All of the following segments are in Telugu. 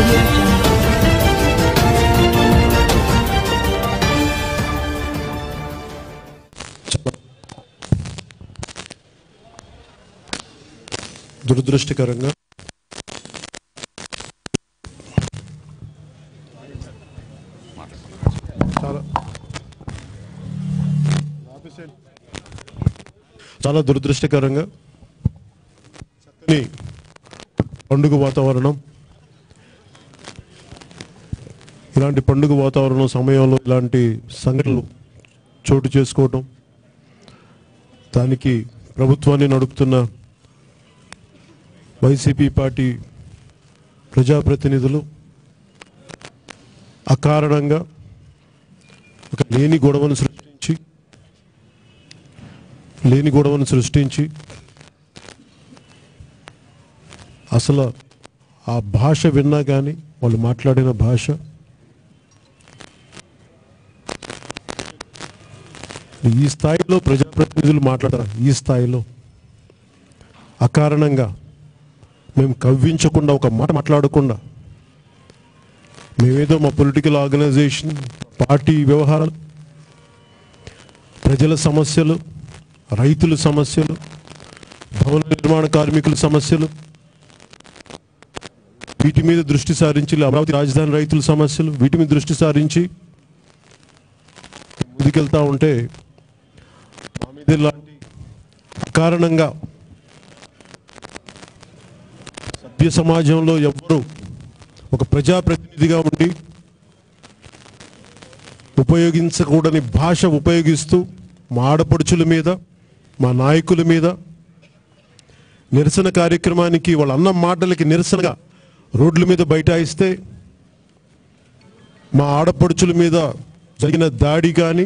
audio jungle. దురదృష్టకరంగా చాలా చాలా దురదృష్టకరంగా చక్కని పండుగ వాతావరణం ఇలాంటి పండుగ వాతావరణం సమయంలో ఇలాంటి సంఘటనలు చోటు చేసుకోవటం దానికి ప్రభుత్వాన్ని నడుపుతున్న వైసీపీ పార్టీ ప్రజాప్రతినిధులు అకారణంగా ఒక లేని గొడవను సృష్టించి లేని గొడవను సృష్టించి అసలు ఆ భాష విన్నా కానీ వాళ్ళు మాట్లాడిన భాష ఈ స్థాయిలో ప్రజాప్రతినిధులు మాట్లాడతారు ఈ స్థాయిలో అకారణంగా మేము కవ్వించకుండా ఒక మాట మాట్లాడకుండా మేమేదో మా పొలిటికల్ ఆర్గనైజేషన్ పార్టీ వ్యవహారాలు ప్రజల సమస్యలు రైతుల సమస్యలు భవన నిర్మాణ కార్మికుల సమస్యలు వీటి మీద దృష్టి సారించి అమరావతి రాజధాని రైతుల సమస్యలు వీటి మీద దృష్టి సారించి ముందుకెళ్తా ఉంటే మా మీద ఇలాంటి అకారణంగా సభ్య సమాజంలో ఎవ్వరు ఒక ప్రజాప్రతినిధిగా ఉండి ఉపయోగించకూడని భాష ఉపయోగిస్తూ మా ఆడపడుచుల మీద మా నాయకుల మీద నిరసన కార్యక్రమానికి వాళ్ళ అన్న మాటలకి నిరసనగా రోడ్ల మీద బైఠాయిస్తే మా ఆడపడుచుల మీద జరిగిన దాడి కానీ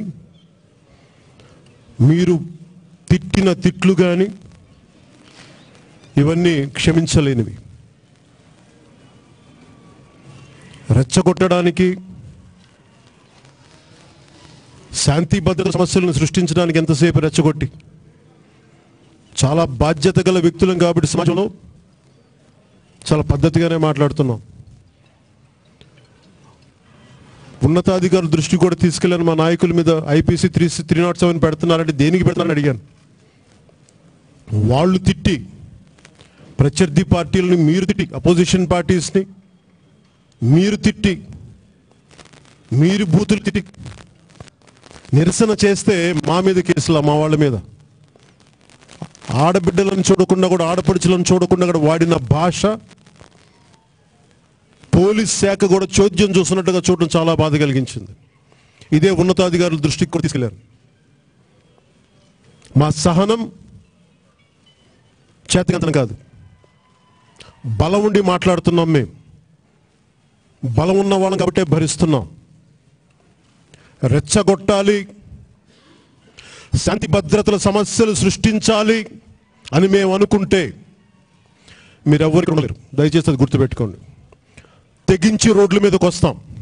మీరు తిట్టిన తిట్లు కానీ ఇవన్నీ క్షమించలేనివి రెచ్చగొట్టడానికి శాంతి భద్రత సమస్యలను సృష్టించడానికి ఎంతసేపు రెచ్చగొట్టి చాలా బాధ్యత గల వ్యక్తులం కాబట్టి సమాజంలో చాలా పద్ధతిగానే మాట్లాడుతున్నాం ఉన్నతాధికారుల దృష్టి కూడా తీసుకెళ్ళాను మా నాయకుల మీద IPC three three not seven పెడుతున్నారంటే దేనికి పెడతారని అడిగాను వాళ్ళు తిట్టి ప్రత్యర్థి పార్టీలను మీరు తిట్టి అపోజిషన్ పార్టీస్ని మీరు తిట్టి మీరు బూతులు తిట్టి నిరసన చేస్తే మా మీద కేసులా మా వాళ్ళ మీద ఆడబిడ్డలను చూడకుండా కూడా ఆడపడుచులను చూడకుండా కూడా వాడిన భాష పోలీస్ శాఖ కూడా చోద్యం చూస్తున్నట్టుగా చూడడం చాలా బాధ కలిగించింది ఇదే ఉన్నతాధికారుల దృష్టికి కూడా తీసుకెళ్లారు మా సహనం చేతకంతనం కాదు బలం ఉండి మాట్లాడుతున్నాం మేము బలం ఉన్న వాళ్ళం కాబట్టే భరిస్తున్నాం రెచ్చగొట్టాలి శాంతి భద్రతల సమస్యలు సృష్టించాలి అని మేము అనుకుంటే మీరు ఎవరికి ఉండలేరు దయచేసి అది గుర్తుపెట్టుకోండి తెగించి రోడ్ల మీదకి వస్తాం